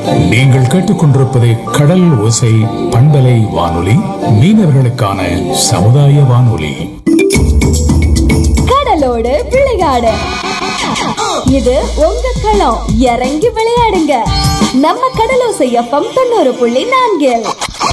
நீங்கள் கேட்டுக்கொண்டிருப்பது கடல் ஓசை பண்பலை வானொலி மீனவர்களுக்கான சமுதாய வானொலி கடலோடு விளையாடு இது உங்க களம் இறங்கி விளையாடுங்க நம்ம கடலோசை எஃப்எம் தொண்ணூறு புள்ளி நான்கில்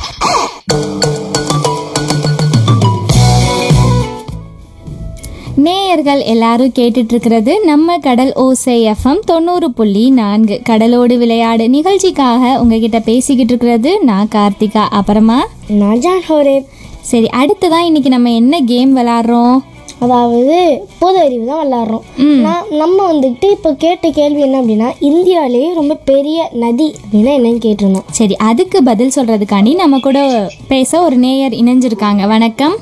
நேயர்கள் எல்லாரும் கேட்டுட்டு இருக்கிறது நம்ம கடல் ஓசை எஃப்எம் தொண்ணூறு புள்ளி நான்கு கடலோடு விளையாடு நிகழ்ச்சிக்காக உங்ககிட்ட பேசிக்கிட்டு இருக்கிறது நான் கார்த்திகா அப்புறமா நஜான் ஹோரேப் சரி அடுத்ததான் இன்னைக்கு நம்ம என்ன கேம் விளாட்றோம் அதாவது பொது அறிவு தான் விளாட்றோம் நான் நம்ம வந்துட்டு இப்போ கேட்ட கேள்வி என்ன அப்படின்னா இந்தியாவிலேயே ரொம்ப பெரிய நதி அப்படின்னா என்னன்னு கேட்டிருந்தோம் சரி அதுக்கு பதில் சொல்றதுக்காண்டி நம்ம கூட பேச ஒரு நேயர் இணைஞ்சிருக்காங்க வணக்கம்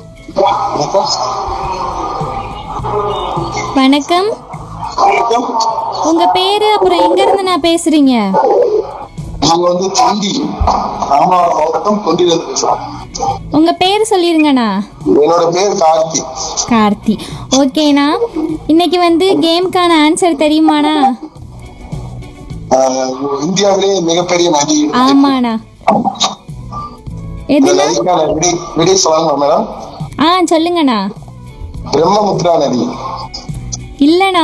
வணக்கம் உங்க பேரு அப்புறம் எங்க இருந்து நான் பேசுறீங்க நாங்க வந்து தொண்டி ராமநாதபுரம் மாவட்டம் தொண்டியிலிருந்து பேசுறோம் உங்க பேர் சொல்லிருங்கண்ணா என்னோட பேர் கார்த்தி கார்த்தி ஓகேண்ணா இன்னைக்கு வந்து கேம்க்கான ஆன்சர் தெரியுமாண்ணா ஆஹ் இந்தியாவிலே மிகப்பெரிய நதி ஆமாண்ணா இந்த எதுண்ணா நதிக்கான விடை விடை சொல்லலாமா மேடம் ஆ சொல்லுங்கண்ணா பிரம்மபுத்திரா நதி இல்லைண்ணா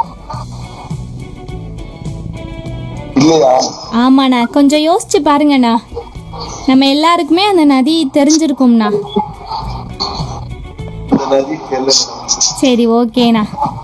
இல்லையா ஆமாண்ணா கொஞ்சம் யோசிச்சு பாருங்கண்ணா நம்ம எல்லாருக்குமே அந்த நதி தெரிஞ்சிருக்கும்ண்ணா இந்த நதி தெரியல சரி ஓகேண்ணா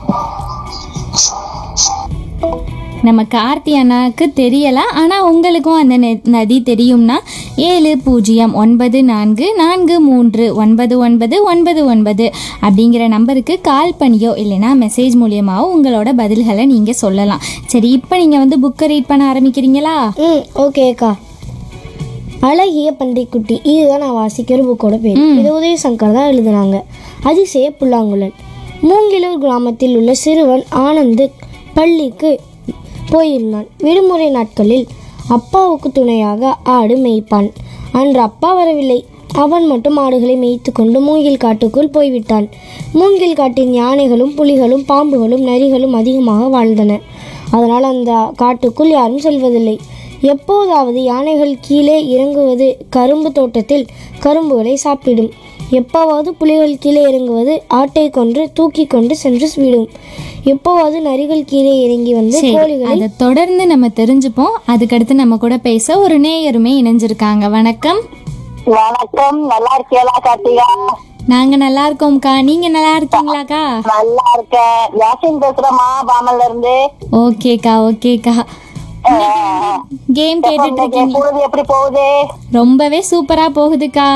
நம்ம கார்த்தி அண்ணாக்கு தெரியல ஆனால் உங்களுக்கும் அந்த நெ- நதி தெரியும்னா ஏழு பூஜ்ஜியம் ஒன்பது நான்கு நான்கு மூன்று ஒன்பது ஒன்பது ஒன்பது ஒன்பது அப்படிங்கிற நம்பருக்கு கால் பண்ணியோ இல்லைன்னா மெசேஜ் மூலியமாவோ உங்களோட பதில்களை நீங்கள் சொல்லலாம் சரி இப்போ நீங்கள் வந்து புக்கை ரீட் பண்ண ஆரம்பிக்கிறீங்களா ம் ஓகேக்கா அழகிய பன்றிக்குட்டி இதுதான் நான் வாசிக்கிற புக்கோட பேர் இது உதய சங்கர் தான் எழுதுனாங்க அதிசய புல்லாங்குழல் மூங்கிலூர் கிராமத்தில் உள்ள சிறுவன் ஆனந்த் பள்ளிக்கு போயிருந்தான் விடுமுறை நாட்களில் அப்பாவுக்கு துணையாக ஆடு மேய்ப்பான் அன்று அப்பா வரவில்லை அவன் மட்டும் ஆடுகளை மேய்த்து கொண்டு மூங்கில் காட்டுக்குள் போய்விட்டான் மூங்கில் காட்டின் யானைகளும் புலிகளும் பாம்புகளும் நரிகளும் அதிகமாக வாழ்ந்தன அதனால் அந்த காட்டுக்குள் யாரும் செல்வதில்லை எப்போதாவது யானைகள் கீழே இறங்குவது கரும்பு தோட்டத்தில் கரும்புகளை சாப்பிடும் எப்போவாவது புலிகள் கீழே இறங்குவது ஆட்டை கொன்று தூக்கி கொண்டு சென்று விடும் எப்போவாவது நரிகள் கீழே இறங்கி வந்து சரி கோழிகளை அதை தொடர்ந்து நம்ம தெரிஞ்சுப்போம் அதுக்கடுத்து நம்ம கூட பேச ஒரு நேயருமே இணைஞ்சிருக்காங்க வணக்கம் வணக்கம் நல்லா இருக்கியலா கார்த்திகா நாங்க நல்லா இருக்கோம்க்கா நீங்க நல்லா இருக்கீங்களாக்கா நல்லா இருக்கேன் யாசின் பேசுறேம்மா பாமல்ல இருந்து ஓகேக்கா ஓகேக்கா கேம் கேட்டுட்டு இன்னைக்கு இருக்கீங்க பொழுது எப்படி போகுது ரொம்பவே சூப்பரா போகுதுக்கா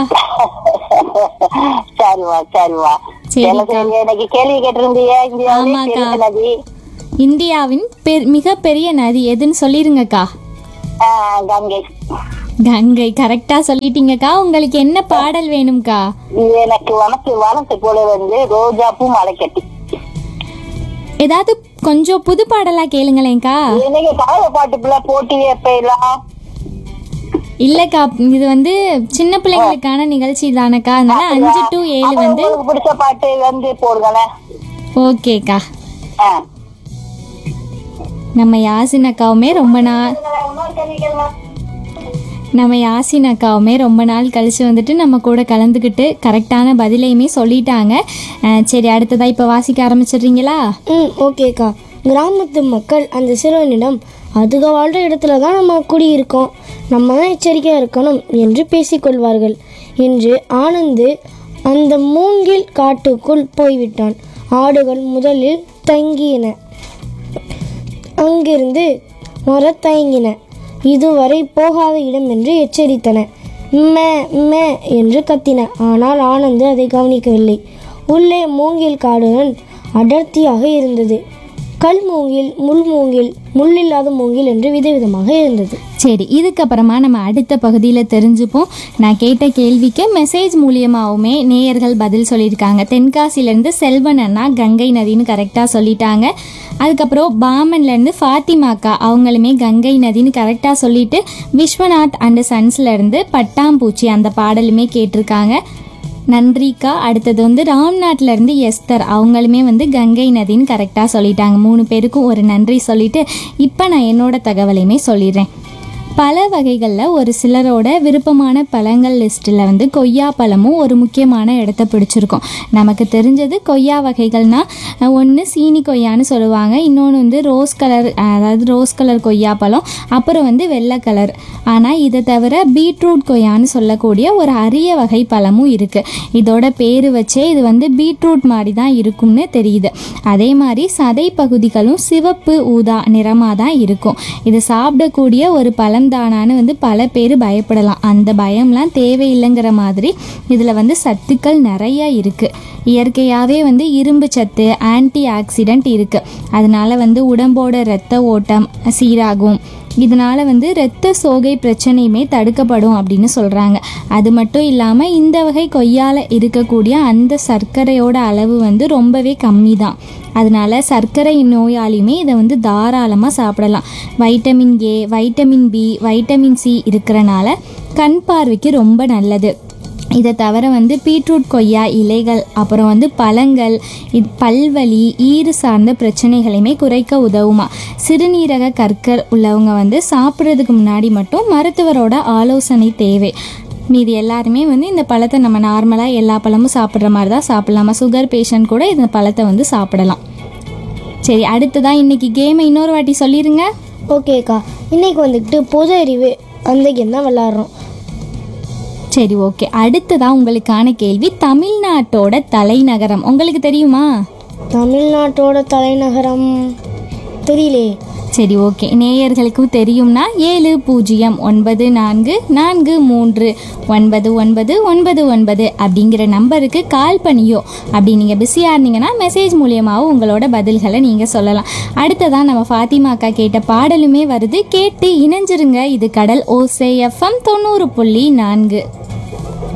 சரிவா சரிவா சரிக்கா. என்ன செய்றீங்க? இன்னைக்கு கேள்வி கேட்டிருந்தீங்க இந்தியாவிலே ஆமாக்கா. பெரிய நதி இந்தியாவின் பெ- மிகப்பெரிய நதி எதுன்னு சொல்லிருங்கக்கா ஆ, கங்கை கங்கை கரெக்டா சொல்லிட்டீங்கக்கா உங்களுக்கு என்ன பாடல் வேணும்க்கா எனக்கு வனத்து வனத்து போல வந்து ரோஜா பூ மலை கட்டி ஏதாவது கொஞ்சம் புது பாடலா கேளுங்களேன்க்கா இன்னைக்கு கலவை பாட்டுக்குள்ள போட்டி வைப்பெல்லாம் இல்லக்கா இது வந்து சின்ன பிள்ளைங்களுக்கான நிகழ்ச்சி தானக்கா அதனால அஞ்சு டு ஏழு வந்து உங்களுக்கு பிடிச்ச பாட்டு வந்து போடுங்களேன் ஓகேக்கா ஆ. நம்ம யாசின் அக்காவுமே ரொம்ப நாள் நம்ம யாசின் அக்காவுமே ரொம்ப நாள் கழிச்சு வந்துட்டு நம்ம கூட கலந்துக்கிட்டு கரெக்டான பதிலையுமே சொல்லிட்டாங்க அஹ் சரி அடுத்ததா இப்போ வாசிக்க ஆரம்பிச்சிடுறீங்களா ம் ஓகேக்கா கிராமத்து மக்கள் அந்த சிறுவனிடம் அதுக வாழ்கிற இடத்துல தான் நம்ம குடியிருக்கோம் நம்ம தான் எச்சரிக்கையாக இருக்கணும் என்று பேசிக்கொள்வார்கள் என்று ஆனந்து அந்த மூங்கில் காட்டுக்குள் போய்விட்டான் ஆடுகள் முதலில் தங்கின அங்கிருந்து வரத் தயங்கின இதுவரை போகாத இடம் என்று எச்சரித்தன மே மே என்று கத்தின ஆனால் ஆனந்து அதை கவனிக்கவில்லை உள்ளே மூங்கில் காடுடன் அடர்த்தியாக இருந்தது கல் மூங்கில் முள் மூங்கில் முள்ளில்லாத மூங்கில் என்று விதவிதமாக இருந்தது சரி இதுக்கப்புறமா நம்ம அடுத்த பகுதியில் தெரிஞ்சுப்போம் நான் கேட்ட கேள்விக்கு மெசேஜ் மூலியமாகவுமே நேயர்கள் பதில் சொல்லியிருக்காங்க தென்காசிலேருந்து செல்வன் அண்ணா கங்கை நதின்னு கரெக்டாக சொல்லிட்டாங்க அதுக்கப்புறம் பாமன்லேருந்து ஃபாத்திமாக்கா அவங்களுமே கங்கை நதின்னு கரெக்டாக சொல்லிட்டு விஸ்வநாத் அண்ட் சன்ஸ்லேருந்து பட்டாம்பூச்சி அந்த பாடலுமே கேட்டிருக்காங்க நன்றிக்கா அடுத்தது வந்து ராம்நாட்ல இருந்து எஸ்தர் அவங்களுமே வந்து கங்கை நதின்னு கரெக்டாக சொல்லிட்டாங்க மூணு பேருக்கும் ஒரு நன்றி சொல்லிட்டு இப்போ நான் என்னோட தகவலையுமே சொல்லிடுறேன் பல வகைகளில் ஒரு சிலரோட விருப்பமான பழங்கள் லிஸ்ட்டில் வந்து கொய்யா பழமும் ஒரு முக்கியமான இடத்த பிடிச்சிருக்கும் நமக்கு தெரிஞ்சது கொய்யா வகைகள்னா ஒன்று சீனி கொய்யான்னு சொல்லுவாங்க இன்னொன்று வந்து ரோஸ் கலர் அதாவது ரோஸ் கலர் கொய்யா பழம் அப்புறம் வந்து வெள்ளை கலர் ஆனால் இதை தவிர பீட்ரூட் கொய்யான்னு சொல்லக்கூடிய ஒரு அரிய வகை பழமும் இருக்குது இதோட பேர் வச்சே இது வந்து பீட்ரூட் மாதிரி தான் இருக்கும்னு தெரியுது அதே மாதிரி சதை பகுதிகளும் சிவப்பு ஊதா நிறமாக தான் இருக்கும் இது சாப்பிடக்கூடிய ஒரு பழம் தானான்னு வந்து பல பேர் பயப்படலாம் அந்த பயம்லாம் தேவையில்லைங்கிற மாதிரி இதில் வந்து சத்துக்கள் நிறைய இருக்குது இயற்கையாகவே வந்து இரும்பு சத்து ஆன்டி ஆக்சிடென்ட் இருக்குது அதனால வந்து உடம்போட இரத்த ஓட்டம் சீராகும் இதனால் வந்து இரத்த சோகை பிரச்சனையுமே தடுக்கப்படும் அப்படின்னு சொல்கிறாங்க அது மட்டும் இல்லாமல் இந்த வகை கொய்யால இருக்கக்கூடிய அந்த சர்க்கரையோட அளவு வந்து ரொம்பவே கம்மி தான் அதனால சர்க்கரை நோயாளியுமே இதை வந்து தாராளமாக சாப்பிடலாம் vitamin A vitamin B vitamin C இருக்கிறனால கண் பார்வைக்கு ரொம்ப நல்லது இதை தவிர வந்து பீட்ரூட் கொய்யா இலைகள் அப்புறம் வந்து பழங்கள் இது பல்வலி ஈறு சார்ந்த பிரச்சனைகளையுமே குறைக்க உதவுமா சிறுநீரக கற்கள் உள்ளவங்க வந்து சாப்பிட்றதுக்கு முன்னாடி மட்டும் மருத்துவரோட ஆலோசனை தேவை மீதி எல்லாருமே வந்து இந்த பழத்தை நம்ம நார்மலாக எல்லா பழமும் சாப்பிட்ற மாதிரி தான் சாப்பிடலாமா சுகர் பேஷண்ட் கூட இந்த பழத்தை வந்து சாப்பிடலாம் சரி அடுத்ததான் இன்னைக்கு கேமை இன்னொரு வாட்டி சொல்லிடுங்க ஓகேக்கா இன்னைக்கு வந்துக்கிட்டு பொது அறிவு அந்த கேம் தான் விளாட்றோம் சரி ஓகே அடுத்ததான் உங்களுக்கான கேள்வி தமிழ்நாட்டோட தலைநகரம் உங்களுக்கு தெரியுமா தமிழ்நாட்டோட தலைநகரம் தெரியலே சரி ஓகே நேயர்களுக்கும் தெரியும்னா ஏழு பூஜ்ஜியம் ஒன்பது நான்கு நான்கு மூன்று ஒன்பது ஒன்பது ஒன்பது ஒன்பது அப்படிங்கிற நம்பருக்கு கால் பண்ணியோ அப்படி நீங்கள் பிஸியாக இருந்தீங்கன்னா மெசேஜ் மூலியமாகவும் உங்களோட பதில்களை நீங்கள் சொல்லலாம் அடுத்ததான் நம்ம ஃபாத்திமா அக்கா கேட்ட பாடலுமே வருது கேட்டு இணைஞ்சிருங்க இது கடல் ஓசே எஃப்எம் தொண்ணூறு புள்ளி நான்கு